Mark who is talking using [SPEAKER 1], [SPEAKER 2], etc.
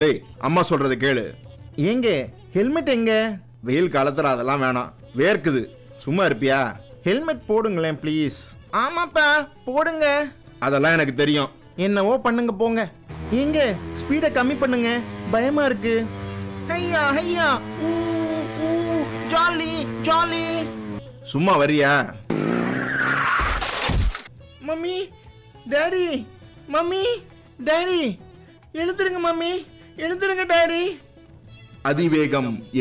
[SPEAKER 1] டேய் அம்மா சொல்றது கேளு
[SPEAKER 2] ஏங்க ஹெல்மெட் எங்க
[SPEAKER 1] வெயில் காலத்துல அதெல்லாம் வேணாம் வேர்க்குது சும்மா இருப்பியா
[SPEAKER 2] ஹெல்மெட் போடுங்களேன் ப்ளீஸ் ஆமாப்பா போடுங்க
[SPEAKER 1] அதெல்லாம் எனக்கு தெரியும்
[SPEAKER 2] என்னவோ பண்ணுங்க போங்க ஏங்க ஸ்பீடை கம்மி பண்ணுங்க பயமா இருக்கு ஐயா ஐயா ஊ ஊ ஜாலி ஜாலி
[SPEAKER 1] சும்மா வரியா
[SPEAKER 2] மம்மி டாடி மம்மி டாடி எழுந்துருங்க மம்மி எழுந்துருங்க டாடி
[SPEAKER 1] அதிவேகம்